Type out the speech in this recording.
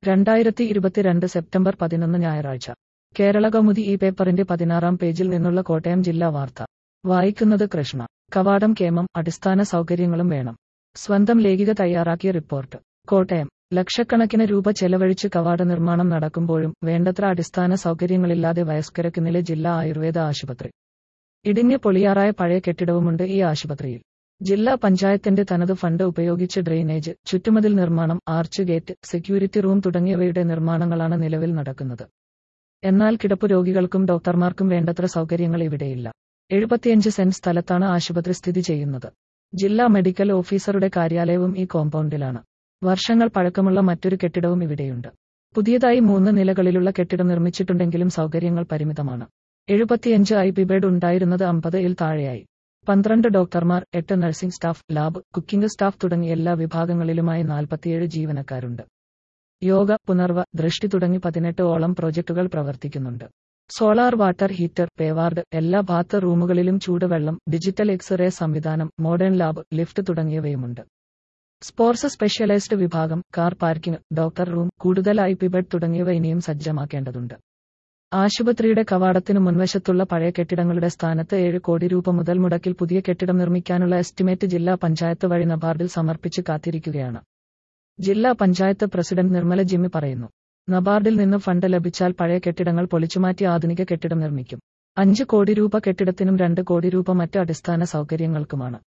രണ്ടായിരത്തി ഇരുപത്തിരണ്ട് സെപ്റ്റംബർ പതിനൊന്ന് ഞായറാഴ്ച കേരള കൗമുദി ഈ പേപ്പറിന്റെ പതിനാറാം പേജിൽ നിന്നുള്ള കോട്ടയം ജില്ലാ വാർത്ത വായിക്കുന്നത് കൃഷ്ണ കവാടം കേമം അടിസ്ഥാന സൗകര്യങ്ങളും വേണം സ്വന്തം ലേഖിക തയ്യാറാക്കിയ റിപ്പോർട്ട് കോട്ടയം ലക്ഷക്കണക്കിന് രൂപ ചെലവഴിച്ച് കവാട നിർമ്മാണം നടക്കുമ്പോഴും വേണ്ടത്ര അടിസ്ഥാന സൗകര്യങ്ങളില്ലാതെ വയസ്കരക്കുന്നിലെ ജില്ലാ ആയുർവേദ ആശുപത്രി ഇടിഞ്ഞ് പൊളിയാറായ പഴയ കെട്ടിടവുമുണ്ട് ഈ ആശുപത്രിയിൽ ജില്ലാ പഞ്ചായത്തിന്റെ തനത് ഫണ്ട് ഉപയോഗിച്ച് ഡ്രെയിനേജ് ചുറ്റുമതിൽ നിർമ്മാണം ആർച്ച് ഗേറ്റ് സെക്യൂരിറ്റി റൂം തുടങ്ങിയവയുടെ നിർമ്മാണങ്ങളാണ് നിലവിൽ നടക്കുന്നത് എന്നാൽ കിടപ്പു രോഗികൾക്കും ഡോക്ടർമാർക്കും വേണ്ടത്ര സൗകര്യങ്ങൾ ഇവിടെയില്ല എഴുപത്തിയഞ്ച് സെന്റ് സ്ഥലത്താണ് ആശുപത്രി സ്ഥിതി ചെയ്യുന്നത് ജില്ലാ മെഡിക്കൽ ഓഫീസറുടെ കാര്യാലയവും ഈ കോമ്പൗണ്ടിലാണ് വർഷങ്ങൾ പഴക്കമുള്ള മറ്റൊരു കെട്ടിടവും ഇവിടെയുണ്ട് പുതിയതായി മൂന്ന് നിലകളിലുള്ള കെട്ടിടം നിർമ്മിച്ചിട്ടുണ്ടെങ്കിലും സൗകര്യങ്ങൾ പരിമിതമാണ് എഴുപത്തിയഞ്ച് ഐ പി ബെഡ് ഉണ്ടായിരുന്നത് അമ്പത് ഇൽ താഴെയായി പന്ത്രണ്ട് ഡോക്ടർമാർ എട്ട് nursing staff lab cooking staff തുടങ്ങി എല്ലാ വിഭാഗങ്ങളിലുമായി നാൽപ്പത്തിയേഴ് ജീവനക്കാരുണ്ട് യോഗ പുനർവ ദൃഷ്ടി തുടങ്ങി പതിനെട്ട് ഓളം പ്രോജക്ടുകൾ പ്രവർത്തിക്കുന്നുണ്ട് സോളാർ വാട്ടർ ഹീറ്റർ പേവാർഡ് എല്ലാ ബാത്ത് റൂമുകളിലും ചൂടുവെള്ളം ഡിജിറ്റൽ എക്സ്റേ സംവിധാനം മോഡേൺ ലാബ് ലിഫ്റ്റ് തുടങ്ങിയവയുമുണ്ട് സ്പോർട്സ് സ്പെഷ്യലൈസ്ഡ് വിഭാഗം കാർ പാർക്കിംഗ് ഡോക്ടർ റൂം കൂടുതൽ ഐ പി ബെഡ് തുടങ്ങിയവ ഇനിയും സജ്ജമാക്കേണ്ടതുണ്ട് ആശുപത്രിയുടെ കവാടത്തിനു മുൻവശത്തുള്ള പഴയ കെട്ടിടങ്ങളുടെ സ്ഥാനത്ത് ഏഴ് കോടി രൂപ മുതൽ മുടക്കിൽ പുതിയ കെട്ടിടം നിർമ്മിക്കാനുള്ള എസ്റ്റിമേറ്റ് ജില്ലാ പഞ്ചായത്ത് വഴി നബാർഡിൽ സമർപ്പിച്ച് കാത്തിരിക്കുകയാണ് ജില്ലാ പഞ്ചായത്ത് പ്രസിഡന്റ് നിർമ്മല ജിമ്മി പറയുന്നു നബാർഡിൽ നിന്ന് ഫണ്ട് ലഭിച്ചാൽ പഴയ കെട്ടിടങ്ങൾ പൊളിച്ചുമാറ്റി ആധുനിക കെട്ടിടം നിർമ്മിക്കും അഞ്ച് കോടി രൂപ കെട്ടിടത്തിനും രണ്ട് കോടി രൂപ മറ്റ് അടിസ്ഥാന സൗകര്യങ്ങൾക്കുമാണ്